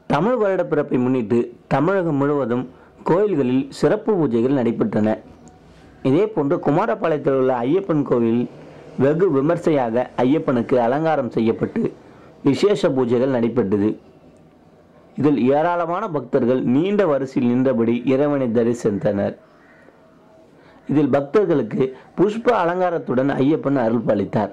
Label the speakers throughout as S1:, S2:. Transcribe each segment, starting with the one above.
S1: தமிழ் வருடப்பிறப்பை முன்னிட்டு தமிழகம் முழுவதும் கோயில்களில் சிறப்பு பூஜைகள் நடைபெற்றன இதேபோன்று குமாரபாளையத்தில் உள்ள ஐயப்பன் கோவில் வெகு விமர்சையாக ஐயப்பனுக்கு அலங்காரம் செய்யப்பட்டு விசேஷ பூஜைகள் நடைபெற்றது இதில் ஏராளமான பக்தர்கள் நீண்ட வரிசையில் நின்றபடி இறைவனை தரிசித்தனர் இதில் பக்தர்களுக்கு புஷ்ப அலங்காரத்துடன் ஐயப்பன் அருள் பாலித்தார்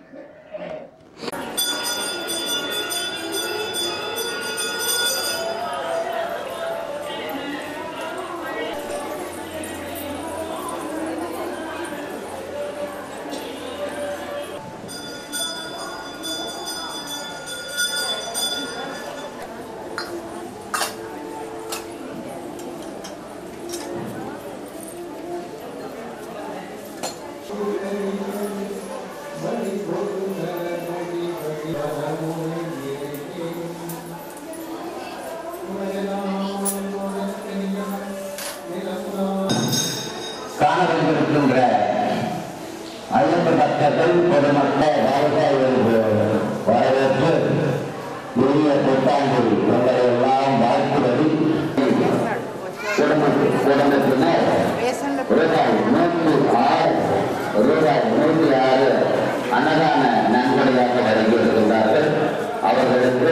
S2: காண வந்திருக்கின்ற ஐயப்ப பக்தர்கள் பொதுமக்கள் விவசாயிகளுக்கு வரவேற்று இனிய புத்தாண்டில் உங்களை எல்லாம் வாழ்த்துவது குடும்ப- குடும்பத்தினர் ரூபாய் நூற்றி ஆறு ரூபாய் நூற்றி ஆறு அன்னதான நன்கொடையாக வழங்கியிருக்கின்றார்கள் அவர்களுக்கு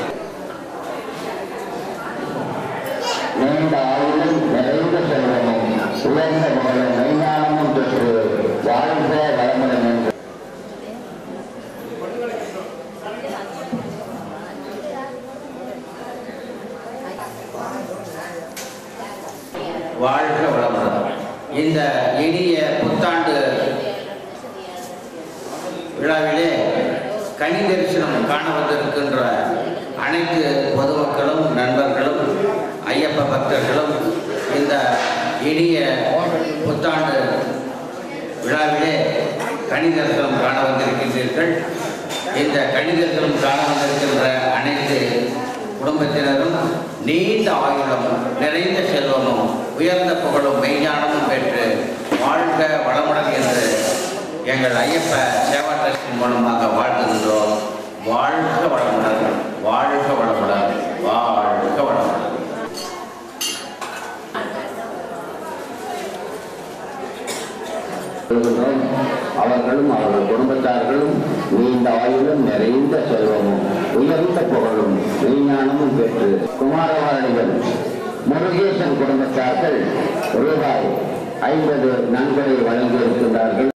S2: நீண்ட ஆயுளும் நிறைந்த செல்வமும் உயர்ந்த புகழும் மெய்ஞானமும் பெற்று வாழ்ந்த வளமுடன் என்று
S3: வாழ்க வளமுடன் இந்த இனிய புத்தாண்டு விழாவிலே கனி தரிசனம் காண வந்திருக்கின்ற அனைத்து பொதுமக்களும் நண்பர்களும் ஐயப்ப பக்தர்களும் இந்த இனிய புத்தாண்டு விழாவிலே கனி தரிசனம் காண வந்திருக்கின்றீர்கள் இந்த கனி தரிசனம் காண வந்திருக்கின்ற அனைத்து குடும்பத்தினரும் நீண்ட ஆயுளும் நிறைந்த செல்வமும் உயர்ந்த புகழும் மெய்ஞானமும் பெற்று வாழ்க வளமுடன் என்று எங்கள் ஐயப்ப சேவா ட்ரஸ்டின் மூலமாக வாழ்த்துகின்றோம் வாழ்க வளமுடன் வாழ்க வளமுடன் வாழ்க வளமுடன்
S2: சொல்கிறோம். அவர்களும் அவர்கள் குடும்பத்தார்களும் நீண்ட ஆயுளும் நிறைந்த செல்வமும் உயர்ந்த புகழும் மெய்ஞானமும் பெற்று குமாரவாளிகள் முருகேசன் குடும்பத்தார்கள் ரூபாய் ஐம்பது நன்கொடை வழங்கியிருக்கின்றார்கள்